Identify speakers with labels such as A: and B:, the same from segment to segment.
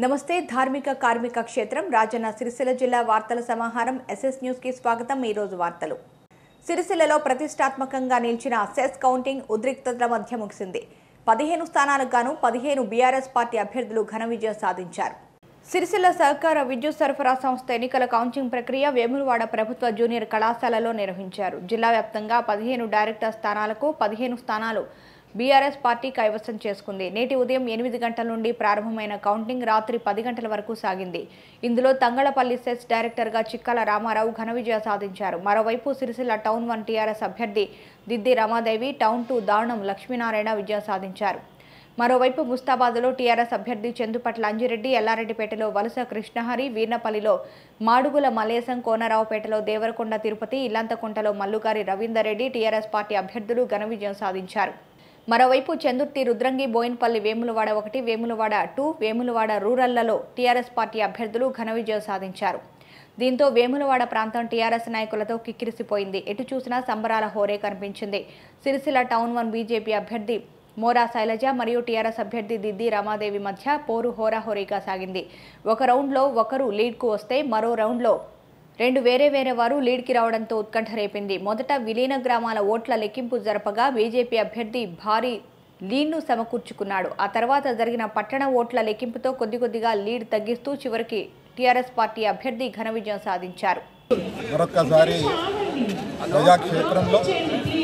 A: నమస్తే ధార్మిక కార్మిక క్షేత్రం రాజన్న సిరిసిల్ల జిల్లా వార్తల సమాహారం ఎస్ఎస్ న్యూస్ కి స్వాగతం ఈ రోజు వార్తలు సిరిసిల్లలో ప్రతిష్టాత్మకంగా నిలిచిన సెస్ కౌంటింగ్ ఉద్రిక్తతల మధ్య ముగిసింది పదిహేను స్థానాలకు గాను పదిహేను బీఆర్ఎస్ పార్టీ అభ్యర్థులు ఘన విజయం సాధించారు సిరిసిల్ల సహకార విద్యుత్ సరఫరా సంస్థ ఎన్నికల కౌంటింగ్ ప్రక్రియ వేములవాడ ప్రభుత్వ జూనియర్ కళాశాలలో నిర్వహించారు జిల్లా వ్యాప్తంగా పదిహేను డైరెక్టర్ స్థానాలకు పదిహేను స్థానాలు బీఆర్ఎస్ పార్టీ కైవసం చేసుకుంది నేటి ఉదయం ఎనిమిది గంటల నుండి ప్రారంభమైన కౌంటింగ్ రాత్రి పది గంటల వరకు సాగింది ఇందులో తంగళపల్లి సెస్ డైరెక్టర్గా చిక్కల రామారావు ఘన విజయం సాధించారు మరోవైపు సిరిసిల్ల టౌన్ వన్ టీఆర్ఎస్ అభ్యర్థి దిద్ది రమాదేవి టౌన్ టూ దారుణం లక్ష్మీనారాయణ విజయం సాధించారు మరోవైపు ముస్తాబాద్లో టీఆర్ఎస్ అభ్యర్థి చందుపట్ల అంజిరెడ్డి ఎల్లారెడ్డిపేటలో వలస కృష్ణహరి వీర్నపల్లిలో మాడుగుల మలేసం కోనరావుపేటలో దేవరకొండ తిరుపతి ఇల్లంతకుంటలో మల్లుగారి రవీందర్ రెడ్డి టీఆర్ఎస్ పార్టీ అభ్యర్థులు ఘన విజయం సాధించారు మరోవైపు చందుర్తి రుద్రంగి బోయిన్పల్లి వేములవాడ ఒకటి వేములవాడ టూ వేములవాడ రూరల్లలో టీఆర్ఎస్ పార్టీ అభ్యర్థులు ఘన విజయం సాధించారు దీంతో వేములవాడ ప్రాంతం టీఆర్ఎస్ నాయకులతో కిక్కిరిసిపోయింది ఎటు చూసినా సంబరాల హోరే కనిపించింది సిరిసిల్ల టౌన్ వన్ బీజేపీ అభ్యర్థి మోరా శైలజ మరియు టీఆర్ఎస్ అభ్యర్థి దిద్ది రమాదేవి మధ్య పోరు హోరాహోరీగా సాగింది ఒక రౌండ్లో ఒకరు లీడ్కు వస్తే మరో రౌండ్లో రెండు వేరే వేరే వారు లీడ్కి రావడంతో ఉత్కంఠ రేపింది మొదట విలీన గ్రామాల ఓట్ల లెక్కింపు జరపగా బీజేపీ అభ్యర్థి భారీ లీడ్ను సమకూర్చుకున్నాడు ఆ తర్వాత జరిగిన పట్టణ ఓట్ల లెక్కింపుతో కొద్ది కొద్దిగా లీడ్ తగ్గిస్తూ చివరికి టీఆర్ఎస్ పార్టీ అభ్యర్థి ఘన విజయం సాధించారు
B: మరొక్కసారి ప్రజాక్షేత్రంలో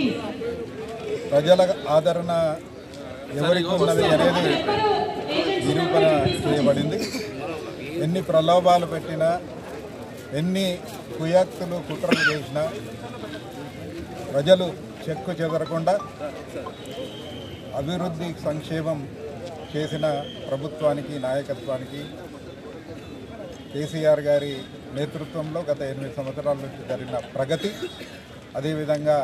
B: ప్రజల ఆదరణ ఎవరికి ఉన్నది అనేది నిరూపణ చేయబడింది ఎన్ని ప్రలోభాలు పెట్టినా ఎన్ని కుయాక్తులు కుట్రలు చేసినా ప్రజలు చెక్కు చెదరకుండా అభివృద్ధి సంక్షేమం చేసిన ప్రభుత్వానికి నాయకత్వానికి కేసీఆర్ గారి నేతృత్వంలో గత ఎనిమిది సంవత్సరాల నుంచి జరిగిన ప్రగతి అదేవిధంగా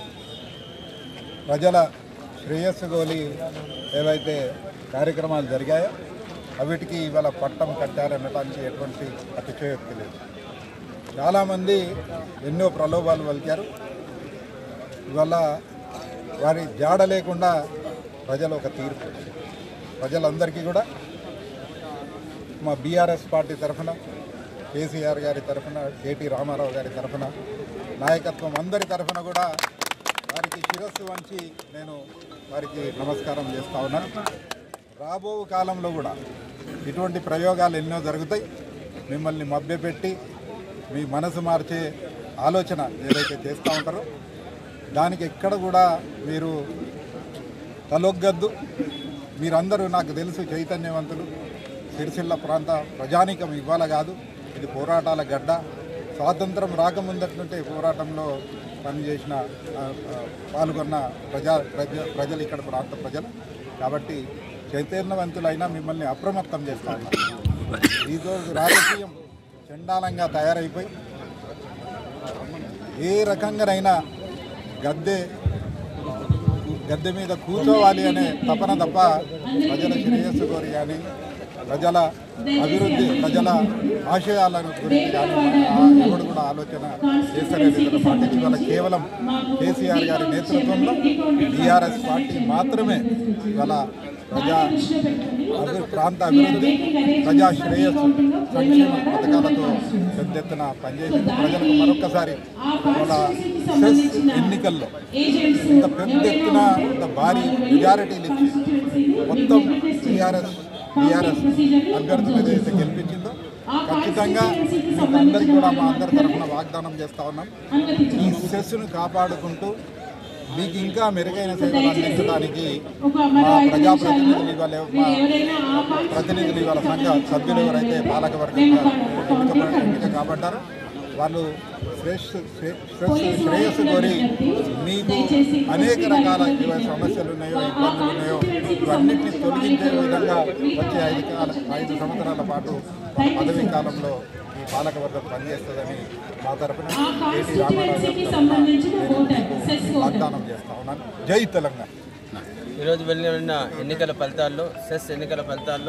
B: ప్రజల శ్రేయస్సు గోలి ఏవైతే కార్యక్రమాలు జరిగాయో అవిటికి ఇవాళ పట్టం కట్టారనడానికి ఎటువంటి అతిశయోక్తి లేదు చాలామంది ఎన్నో ప్రలోభాలు పలికారు ఇవాళ వారి జాడ లేకుండా ప్రజలు ఒక తీర్పు ప్రజలందరికీ కూడా మా బీఆర్ఎస్ పార్టీ తరఫున కేసీఆర్ గారి తరఫున కేటీ రామారావు గారి తరఫున నాయకత్వం అందరి తరఫున కూడా వారికి శిరస్సు వంచి నేను వారికి నమస్కారం చేస్తా ఉన్నాను రాబో కాలంలో కూడా ఇటువంటి ప్రయోగాలు ఎన్నో జరుగుతాయి మిమ్మల్ని మభ్యపెట్టి మీ మనసు మార్చే ఆలోచన ఏదైతే చేస్తూ ఉంటారో దానికి ఎక్కడ కూడా మీరు తలొగ్గద్దు మీరందరూ నాకు తెలుసు చైతన్యవంతులు సిరిసిల్ల ప్రాంత ప్రజానికం ఇవ్వాల కాదు ఇది పోరాటాల గడ్డ స్వాతంత్రం రాకముందటి నుంటే పోరాటంలో పనిచేసిన ఆ, ఆ, పాల్గొన్న ప్రజా ప్రజ ప్రజలు ఇక్కడ ప్రాంత ప్రజలు కాబట్టి చైతన్యవంతులైనా మిమ్మల్ని అప్రమత్తం చేస్తా ఉన్నారు ఈరోజు రాజకీయం చండాలంగా తయారైపోయి ఏ రకంగానైనా గద్దె గద్దె మీద కూర్చోవాలి అనే తపన తప్ప ప్రజల శ్రేయస్సు కోరి కానీ ప్రజల అభివృద్ధి ప్రజల ఆశయాలను గురించి కానీ ఆ- ఎవడు కూడా ఆలోచన చేస్తలేదు ఇక్కడ పార్టీ ఇవాళ కేవలం కేసీఆర్ గారి నేతృత్వంలో బీఆర్ఎస్ పార్టీ మాత్రమే ఇవాళ ప్రజా అభి ప్రాంత అభివృద్ధి ప్రజా శ్రేయస్సు సంక్షేమ పథకాలతో పెద్ద ఎత్తున పనిచేసింది ప్రజలకు మరొక్కసారి ఇవాళ సెస్ ఎన్నికల్లో ఇంత పెద్ద ఎత్తున ఇంత భారీ మెజారిటీలు ఇచ్చి మొత్తం టీఆర్ఎస్ టీఆర్ఎస్ అభ్యర్థులు ఏదైతే గెలిపించిందో ఖచ్చితంగా మీకు అందరికీ కూడా మా అందరి తరఫున వాగ్దానం చేస్తా ఉన్నాం ఈ సెస్ను కాపాడుకుంటూ మీకు ఇంకా మెరుగైన సేవలు అందించడానికి మా ప్రజాప్రతినిధులు ఇవాళ మా ప్రతినిధులు ఇవాళ సంఘ సభ్యులు ఎవరైతే పాలకవర్గంగా ఎన్నిక ఎన్నిక కాబట్టారో వాళ్ళు శ్రేష్ఠ శ్రేష్ఠ శ్రేయస్సు కోరి మీకు అనేక రకాల ఏవైతే సమస్యలు ఉన్నాయో ఇబ్బందులు ఉన్నాయో ఇవన్నింటినీ తొలగించే విధంగా వచ్చే ఐదు కాల ఐదు సంవత్సరాల పాటు మా పదవీ కాలంలో ఈ పాలకవర్గం పనిచేస్తుందని మా తరఫున కేటీ రామారావు గారి తరఫున నేను మీకు వాగ్దానం చేస్తా ఉన్నాను జై తెలంగాణ
C: ఈరోజు వెళ్ళిన ఎన్నికల ఫలితాల్లో సెస్ ఎన్నికల ఫలితాల్లో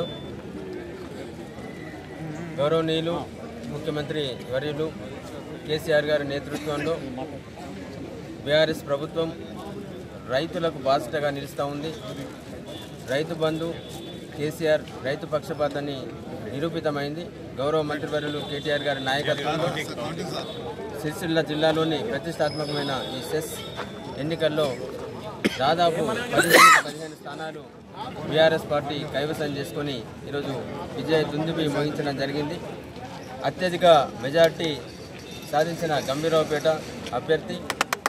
C: గౌరవనీయులు ముఖ్యమంత్రి వర్యులు కేసీఆర్ గారి నేతృత్వంలో బీఆర్ఎస్ ప్రభుత్వం రైతులకు బాసటగా నిలుస్తూ ఉంది రైతు బంధు కేసీఆర్ రైతు పక్షపాతాన్ని నిరూపితమైంది గౌరవ మంత్రివర్యులు కేటీఆర్ గారి నాయకత్వంలో సిరిసిల్ల జిల్లాలోని ప్రతిష్టాత్మకమైన ఈ సెస్ ఎన్నికల్లో దాదాపు పదిహేను పదిహేను స్థానాలు బీఆర్ఎస్ పార్టీ కైవసం చేసుకొని ఈరోజు విజయ దుందుబి మోగించడం జరిగింది అత్యధిక మెజార్టీ సాధించిన గంభీరావుపేట అభ్యర్థి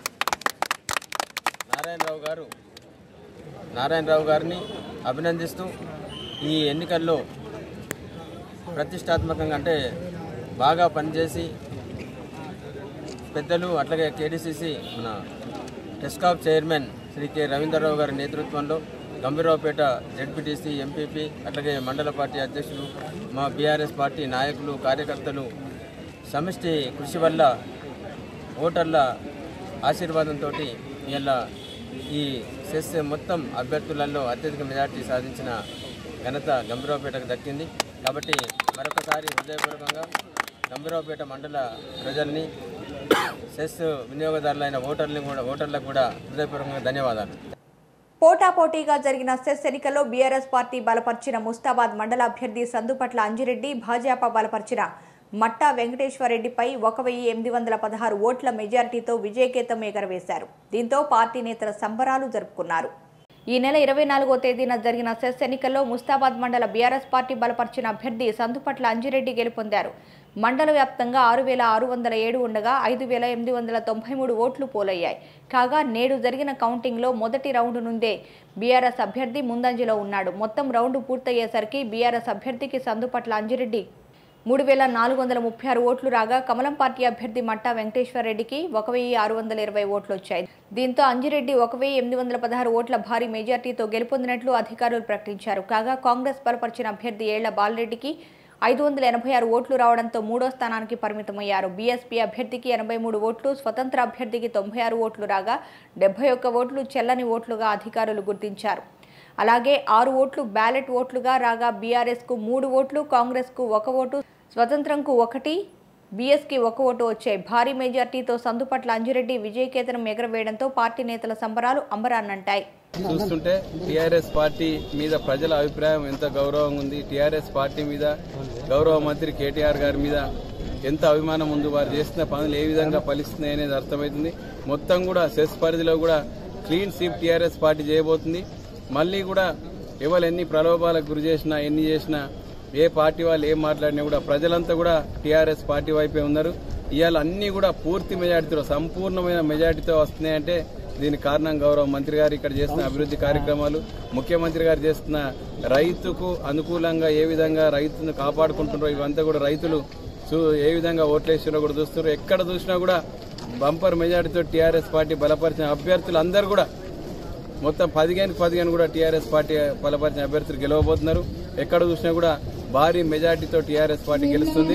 C: నారాయణరావు గారు నారాయణరావు గారిని అభినందిస్తూ ఈ ఎన్నికల్లో ప్రతిష్టాత్మకంగా అంటే బాగా పనిచేసి పెద్దలు అట్లాగే కేడీసీసీ మన టెస్కాప్ చైర్మన్ శ్రీ కె రవీంద్రరావు గారి నేతృత్వంలో గంభీరావుపేట జెడ్పీటీసీ ఎంపీపీ అట్లాగే మండల పార్టీ అధ్యక్షులు మా బీఆర్ఎస్ పార్టీ నాయకులు కార్యకర్తలు సమిష్టి కృషి వల్ల ఓటర్ల ఆశీర్వాదంతో ఇలా ఈ సెస్ మొత్తం అభ్యర్థులలో అత్యధిక మెజార్టీ సాధించిన ఘనత గంభీరావుపేటకు దక్కింది కాబట్టి మరొకసారి హృదయపూర్వకంగా గంభీరావుపేట మండల ప్రజల్ని సెస్ వినియోగదారులైన ఓటర్లు కూడా ఓటర్లకు కూడా హృదయపూర్వకంగా ధన్యవాదాలు
A: పోటాపోటీగా జరిగిన సెస్ ఎన్నికల్లో బీఆర్ఎస్ పార్టీ బలపరిచిన ముస్తాబాద్ మండల అభ్యర్థి సందుపట్ల అంజిరెడ్డి భాజపా బలపరిచిన మట్టా వెంకటేశ్వరరెడ్డిపై ఒక వెయ్యి ఎనిమిది వందల పదహారు ఓట్ల మెజార్టీతో విజయకేతం ఎగరవేశారు దీంతో పార్టీ నేతల సంబరాలు జరుపుకున్నారు ఈ నెల ఇరవై నాలుగో తేదీన జరిగిన సెస్ ఎన్నికల్లో ముస్తాబాద్ మండల బీఆర్ఎస్ పార్టీ బలపరిచిన అభ్యర్థి సందుపట్ల అంజిరెడ్డి గెలుపొందారు మండల వ్యాప్తంగా ఆరు వేల ఆరు వందల ఏడు ఉండగా ఐదు వేల ఎనిమిది వందల తొంభై మూడు ఓట్లు పోలయ్యాయి కాగా నేడు జరిగిన కౌంటింగ్లో మొదటి రౌండ్ నుండే బీఆర్ఎస్ అభ్యర్థి ముందంజలో ఉన్నాడు మొత్తం రౌండ్ పూర్తయ్యేసరికి బీఆర్ఎస్ అభ్యర్థికి సందుపట్ల అంజిరెడ్డి మూడు వేల నాలుగు వందల ముప్పై ఆరు ఓట్లు రాగా కమలం పార్టీ అభ్యర్థి మట్టా వెంకటేశ్వరరెడ్డికి ఒక వెయ్యి ఆరు వందల ఇరవై ఓట్లు వచ్చాయి దీంతో అంజిరెడ్డి ఒక వెయ్యి ఎనిమిది వందల పదహారు ఓట్ల భారీ మెజార్టీతో గెలుపొందినట్లు అధికారులు ప్రకటించారు కాగా కాంగ్రెస్ బలపరిచిన అభ్యర్థి ఏళ్ల బాలరెడ్డికి ఐదు వందల ఎనభై ఆరు ఓట్లు రావడంతో మూడో స్థానానికి పరిమితమయ్యారు బీఎస్పీ అభ్యర్థికి ఎనభై మూడు ఓట్లు స్వతంత్ర అభ్యర్థికి తొంభై ఆరు ఓట్లు రాగా డెబ్బై ఒక్క ఓట్లు చెల్లని ఓట్లుగా అధికారులు గుర్తించారు అలాగే ఆరు ఓట్లు బ్యాలెట్ ఓట్లుగా రాగా బీఆర్ఎస్కు మూడు ఓట్లు కాంగ్రెస్కు ఒక ఓటు స్వతంత్రంకు ఒకటి బీఎస్కి ఒక ఓటు వచ్చాయి భారీ మెజార్టీతో సందుపట్ల అంజిరెడ్డి విజయకేతనం ఎగరవేయడంతో పార్టీ నేతల సంబరాలు అంబరాన్నంటాయి
D: చూస్తుంటే టీఆర్ఎస్ పార్టీ మీద ప్రజల అభిప్రాయం ఎంత గౌరవంగా ఉంది టీఆర్ఎస్ పార్టీ మీద గౌరవ మంత్రి కేటీఆర్ గారి మీద ఎంత అభిమానం ఉంది వారు చేసిన పనులు ఏ విధంగా ఫలిస్తున్నాయి అనేది అర్థమవుతుంది మొత్తం కూడా సెస్ పరిధిలో కూడా క్లీన్ స్వీప్ టీఆర్ఎస్ పార్టీ చేయబోతుంది మళ్ళీ కూడా ఎవరు ఎన్ని ప్రలోభాలకు గురి చేసినా ఎన్ని చేసినా ఏ పార్టీ వాళ్ళు ఏం మాట్లాడినా కూడా ప్రజలంతా కూడా టీఆర్ఎస్ పార్టీ వైపే ఉన్నారు ఇవాళ అన్ని కూడా పూర్తి మెజార్టీతో సంపూర్ణమైన మెజార్టీతో వస్తున్నాయంటే దీనికి కారణం గౌరవ మంత్రి గారు ఇక్కడ చేస్తున్న అభివృద్ధి కార్యక్రమాలు ముఖ్యమంత్రి గారు చేస్తున్న రైతుకు అనుకూలంగా ఏ విధంగా రైతును కాపాడుకుంటున్నారో ఇవంతా కూడా రైతులు చూ ఏ విధంగా ఓట్లేసినా కూడా చూస్తున్నారు ఎక్కడ చూసినా కూడా బంపర్ మెజార్టీతో టీఆర్ఎస్ పార్టీ బలపరిచిన అభ్యర్థులు అందరూ కూడా మొత్తం పదిహేను పదిహేను కూడా టీఆర్ఎస్ పార్టీ బలపరిచిన అభ్యర్థులు గెలవబోతున్నారు ఎక్కడ చూసినా కూడా భారీ మెజార్టీతో టీఆర్ఎస్ పార్టీ గెలుస్తుంది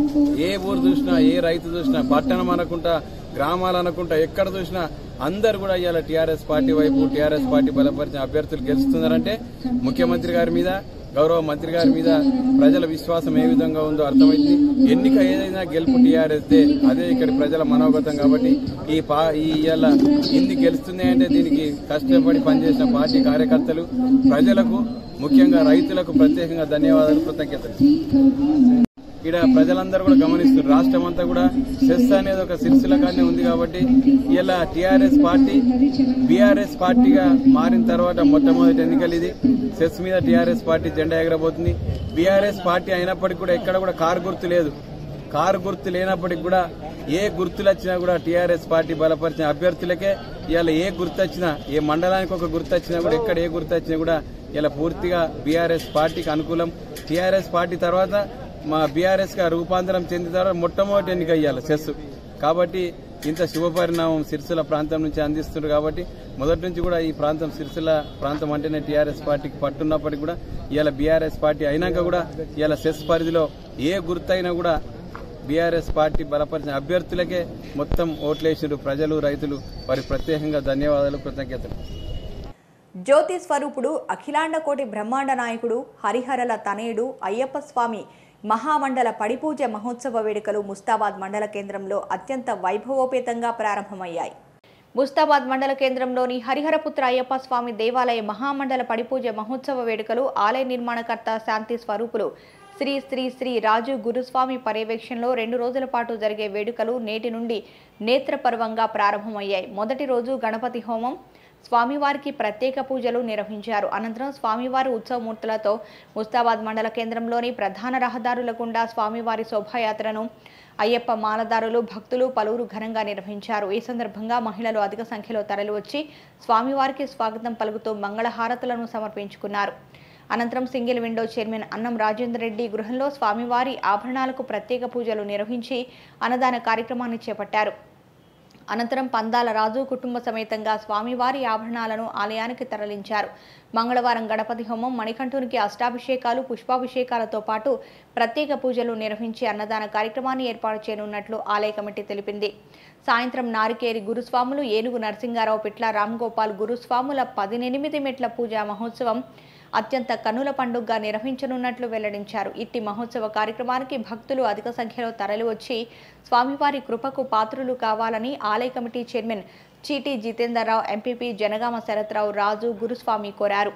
D: ఏ ఊరు చూసినా ఏ రైతు చూసినా పట్టణం అనుకుంటా గ్రామాలు అనుకుంటా ఎక్కడ చూసినా అందరు కూడా ఇవాళ టీఆర్ఎస్ పార్టీ వైపు టీఆర్ఎస్ పార్టీ బలపరిచిన అభ్యర్థులు గెలుస్తున్నారంటే ముఖ్యమంత్రి గారి మీద గౌరవ మంత్రి గారి మీద ప్రజల విశ్వాసం ఏ విధంగా ఉందో అర్థమైంది ఎన్నిక ఏదైనా గెలుపు టీఆర్ఎస్ దే అదే ఇక్కడ ప్రజల మనోగతం కాబట్టి ఈ పా ఈ ఇవాళ ఇన్ని గెలుస్తుంది అంటే దీనికి కష్టపడి పనిచేసిన పార్టీ కార్యకర్తలు ప్రజలకు ముఖ్యంగా రైతులకు ప్రత్యేకంగా ధన్యవాదాలు కృతజ్ఞతలు ఇక్కడ ప్రజలందరూ కూడా గమనిస్తున్నారు రాష్ట్రం అంతా కూడా సెస్ అనేది ఒక సిరిసిలగానే ఉంది కాబట్టి ఇలా టీఆర్ఎస్ పార్టీ బీఆర్ఎస్ పార్టీగా మారిన తర్వాత మొట్టమొదటి ఎన్నికలు ఇది సెస్ మీద టీఆర్ఎస్ పార్టీ జెండా ఎగరబోతుంది బీఆర్ఎస్ పార్టీ అయినప్పటికీ కూడా ఎక్కడ కూడా కారు గుర్తు లేదు కారు గుర్తు లేనప్పటికి కూడా ఏ గుర్తులు వచ్చినా కూడా టీఆర్ఎస్ పార్టీ బలపరిచిన అభ్యర్థులకే ఇవాళ ఏ గుర్తు వచ్చినా ఏ మండలానికి ఒక గుర్తు వచ్చినా కూడా ఎక్కడ ఏ గుర్తు వచ్చినా కూడా ఇలా పూర్తిగా బీఆర్ఎస్ పార్టీకి అనుకూలం టీఆర్ఎస్ పార్టీ తర్వాత మా బీఆర్ఎస్ గా రూపాంతరం చెందిన తర్వాత మొట్టమొదటి ఎన్నిక ఇవ్వాలి సెస్ కాబట్టి ఇంత శుభపరిణామం సిరిసిల్ల ప్రాంతం నుంచి అందిస్తున్నారు కాబట్టి మొదటి నుంచి కూడా ఈ ప్రాంతం సిరిసిల్ల ప్రాంతం అంటేనే టీఆర్ఎస్ పార్టీకి పట్టున్నప్పటికీ కూడా ఇవాళ బీఆర్ఎస్ పార్టీ అయినాక కూడా ఇవాళ సెస్ పరిధిలో ఏ గుర్తైనా కూడా బీఆర్ఎస్ పార్టీ బలపరిచిన అభ్యర్థులకే మొత్తం ఓట్లేసారు ప్రజలు రైతులు వారికి ప్రత్యేకంగా ధన్యవాదాలు కృతజ్ఞతలు
A: జ్యోతి స్వరూపుడు అఖిలాండ కోటి బ్రహ్మాండ నాయకుడు హరిహరల తనయుడు అయ్యప్ప స్వామి మహామండల పడిపూజ మహోత్సవ వేడుకలు ముస్తాబాద్ మండల కేంద్రంలో అత్యంత వైభవోపేతంగా ప్రారంభమయ్యాయి ముస్తాబాద్ మండల కేంద్రంలోని హరిహరపుత్ర అయ్యప్ప స్వామి దేవాలయ మహామండల పడిపూజ మహోత్సవ వేడుకలు ఆలయ నిర్మాణకర్త శాంతి స్వరూపులు శ్రీ శ్రీ శ్రీ రాజు గురుస్వామి పర్యవేక్షణలో రెండు రోజుల పాటు జరిగే వేడుకలు నేటి నుండి నేత్రపర్వంగా ప్రారంభమయ్యాయి మొదటి రోజు గణపతి హోమం స్వామివారికి ప్రత్యేక పూజలు నిర్వహించారు అనంతరం స్వామివారి ఉత్సవమూర్తులతో ముస్తాబాద్ మండల కేంద్రంలోని ప్రధాన రహదారుల గుండా స్వామివారి శోభాయాత్రను అయ్యప్ప మాలదారులు భక్తులు పలువురు ఘనంగా నిర్వహించారు ఈ సందర్భంగా మహిళలు అధిక సంఖ్యలో తరలివచ్చి స్వామివారికి స్వాగతం పలుకుతూ మంగళహారతులను సమర్పించుకున్నారు అనంతరం సింగిల్ విండో చైర్మన్ అన్నం రాజేందర్ రెడ్డి గృహంలో స్వామివారి ఆభరణాలకు ప్రత్యేక పూజలు నిర్వహించి అన్నదాన కార్యక్రమాన్ని చేపట్టారు అనంతరం పందాల రాజు కుటుంబ సమేతంగా స్వామివారి ఆభరణాలను ఆలయానికి తరలించారు మంగళవారం గణపతి హోమం మణికంఠునికి అష్టాభిషేకాలు పుష్పాభిషేకాలతో పాటు ప్రత్యేక పూజలు నిర్వహించి అన్నదాన కార్యక్రమాన్ని ఏర్పాటు చేయనున్నట్లు ఆలయ కమిటీ తెలిపింది సాయంత్రం నారికేరి గురుస్వాములు ఏనుగు నరసింగారావు పిట్ల రామ్ గోపాల్ గురుస్వాముల పదినెనిమిది మెట్ల పూజా మహోత్సవం అత్యంత కన్నుల పండుగగా నిర్వహించనున్నట్లు వెల్లడించారు ఇట్టి మహోత్సవ కార్యక్రమానికి భక్తులు అధిక సంఖ్యలో తరలివచ్చి స్వామివారి కృపకు పాత్రులు కావాలని ఆలయ committee chairman Cheeti Jitenderrao MPP Janagama Sharathrao Raju Guruswamy కోరారు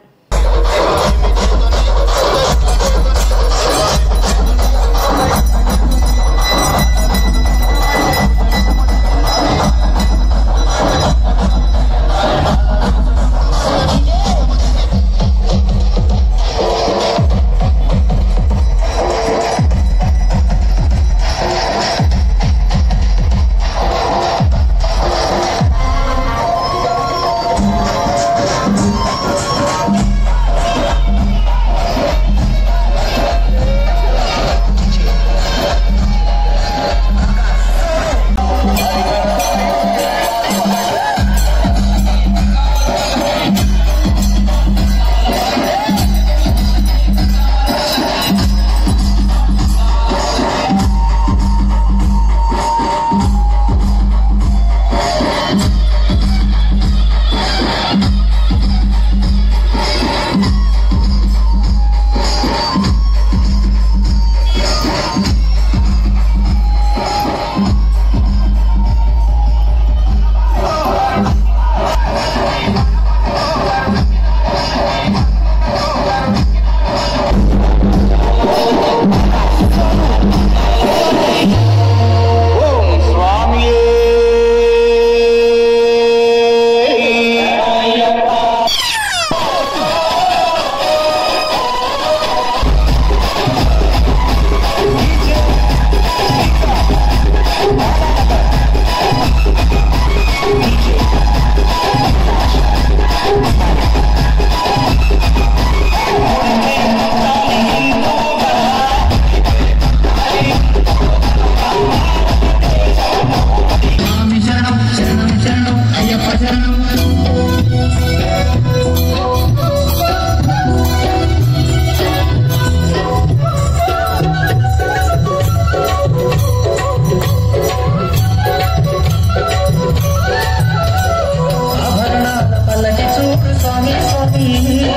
E: ఆభరణాల పల్లకి చూడు స్వామి స్వామి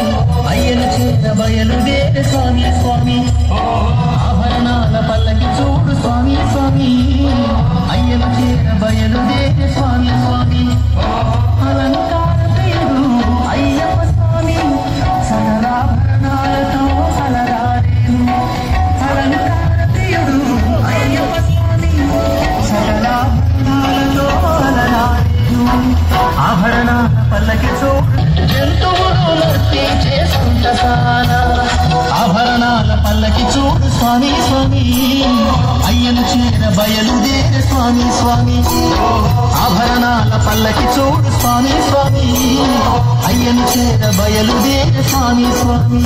E: అయ్యను చేత బయలు వేరు స్వామి స్వామి ఆభరణాల పల్లకి చూడు స్వామి స్వామి అయ్యను చేత బయలు వేరు స్వామి స్వామి అలంకార ప్రియుడు అయ్యప్ప స్వామి సకలాభరణాలతో అలరారేను అలంకార ప్రియుడు అయ్యప్ప స్వామి సకలాభరణాలతో అలరారేను ఆభరణ పల్లకి చూడు జంతువులు నృత్యం చేసుకుంట సాన ఆభరణాల పల్లకి చూడు స్వామి స్వామి అయ్యను చేర బయలుదేర స్వామి స్వామి ఆభరణాల పల్లకి చూడు స్వామి స్వామి అయ్యను చేర బయలుదేర స్వామి స్వామి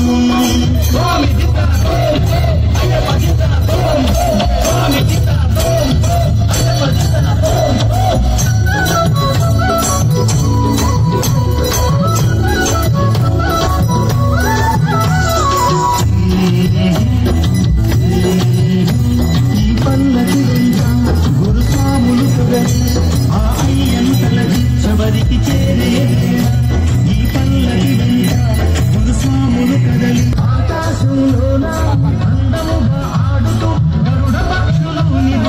E: ఈ పల్లకి వెంట గురుస్వాములు పొగడి ఆ అయ్యను తలచి శబరికి చేరే ఈ పల్లకి వెంట గురుస్వాములు కదలి ఆకాశంలోన అందముగా ఆడుతూ గరుడ పక్షులు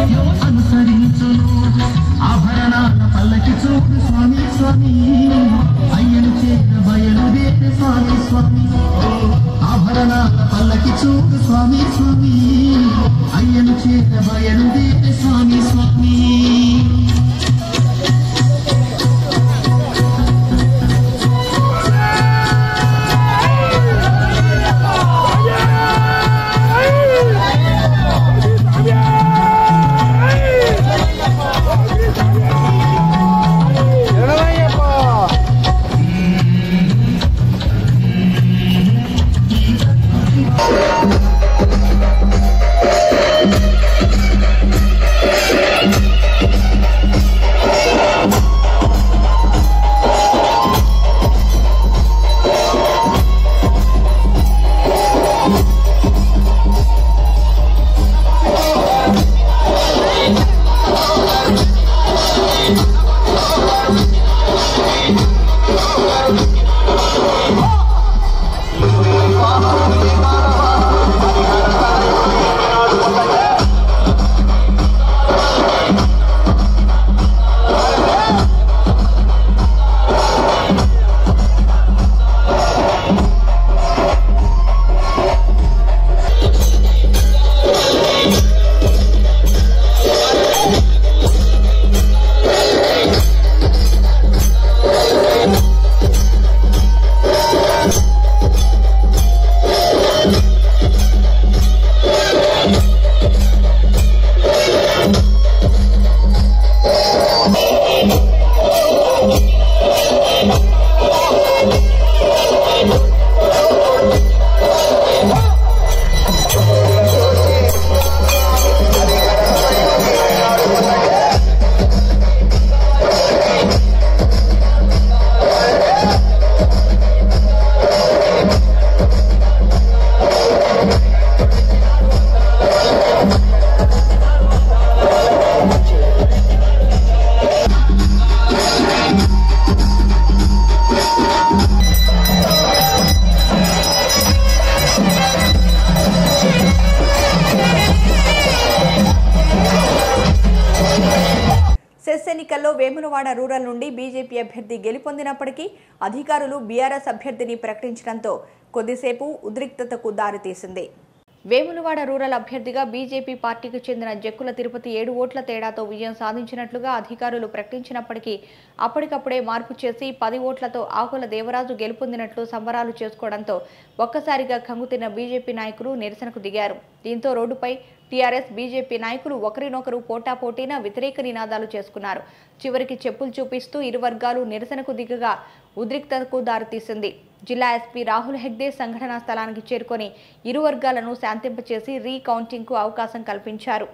A: సెస్ ఎన్నికల్లో వేములవాడ రూరల్ నుండి బీజేపీ అభ్యర్థి గెలుపొందినప్పటికీ అధికారులు బీఆర్ఎస్ అభ్యర్థిని ప్రకటించడంతో కొద్దిసేపు ఉద్రిక్తతకు దారితీసింది వేములవాడ రూరల్ అభ్యర్థిగా బీజేపీ పార్టీకి చెందిన జక్కుల తిరుపతి ఏడు ఓట్ల తేడాతో విజయం సాధించినట్లుగా అధికారులు ప్రకటించినప్పటికీ అప్పటికప్పుడే మార్పు చేసి పది ఓట్లతో ఆకుల దేవరాజు గెలుపొందినట్లు సంబరాలు చేసుకోవడంతో ఒక్కసారిగా కంగుతిన్న బీజేపీ నాయకులు నిరసనకు దిగారు దీంతో రోడ్డుపై టీఆర్ఎస్ బీజేపీ నాయకులు ఒకరినొకరు పోటాపోటీన వ్యతిరేక నినాదాలు చేసుకున్నారు చివరికి చెప్పులు చూపిస్తూ ఇరు వర్గాలు నిరసనకు దిగగా ఉద్రిక్తతకు దారితీసింది జిల్లా ఎస్పీ రాహుల్ హెగ్డే సంఘటనా స్థలానికి చేరుకొని ఇరు వర్గాలను శాంతింపచేసి రీకౌంటింగ్కు అవకాశం కల్పించారు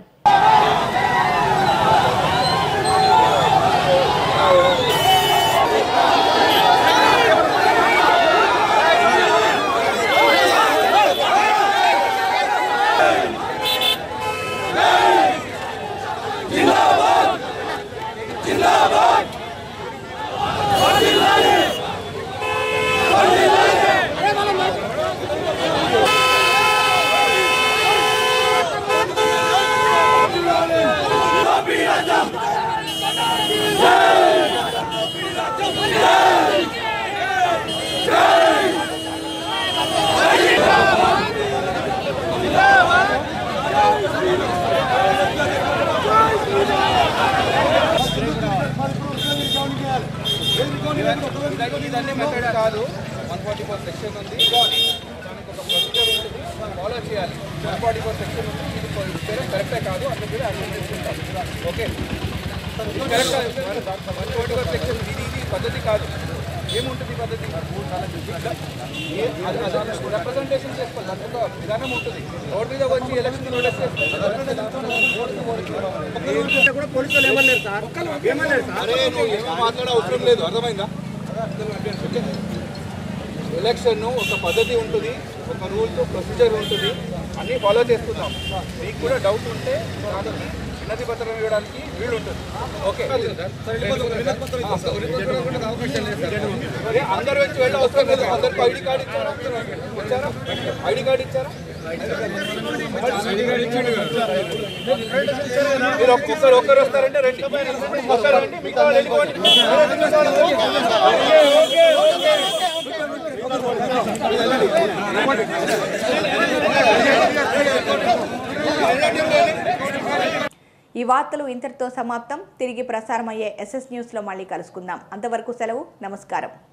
D: ఇదన్నీ మెథడ్ కాదు వన్ ఫార్టీ ఫోర్ సెక్షన్ ఉంది దానికి ఒక ప్రొసీజర్ ఉంటుంది మనం ఫాలో చేయాలి వన్ ఫార్టీ ఫోర్ సెక్షన్ ఉంది ఇది ఇస్తే కరెక్టే కాదు అన్ని కూడా అర్థం చేసుకుంటాం ఓకే ఇది correct one forty four section ఇది ఇది పద్ధతి కాదు ఏముంటుంది ఈ పద్ధతి రిప్రజెంటేషన్ చేసుకోవాలి దానికి ఒక విధానం ఉంటుంది రోడ్ మీద వచ్చి ఎలక్షన్ నోటీస్ అరే నువ్వు ఏమో మాట్లాడే అవసరం లేదు అర్థమైందా ఎలక్షన్ ఒక పద్ధతి ఉంటుంది ఒక రూల్స్ ప్రొసీజర్ ఉంటుంది అన్నీ ఫాలో చేస్తున్నాం మీకు కూడా డౌట్ ఉంటే దానికి వినతి పత్రం ఇవ్వడానికి వీలు ఉంటుంది ఓకే అరే, అందరూ వచ్చి వెళ్ళే అవసరం లేదు అందరికి ఐడి కార్డు ఇచ్చారా ఇచ్చారా ఐడి కార్డు ఇచ్చారా మీరు ఒక్కొక్కరు ఒక్కరు వస్తారంటే రండి ఒక్కరు రండి మిగతా వాళ్ళు వెళ్ళిపోండి ఓకే ఓకే
A: ఈ వార్తలు ఇంతటితో సమాప్తం తిరిగి ప్రసారమయ్యే ఎస్ఎస్ న్యూస్లో మళ్ళీ కలుసుకుందాం అంతవరకు సెలవు నమస్కారం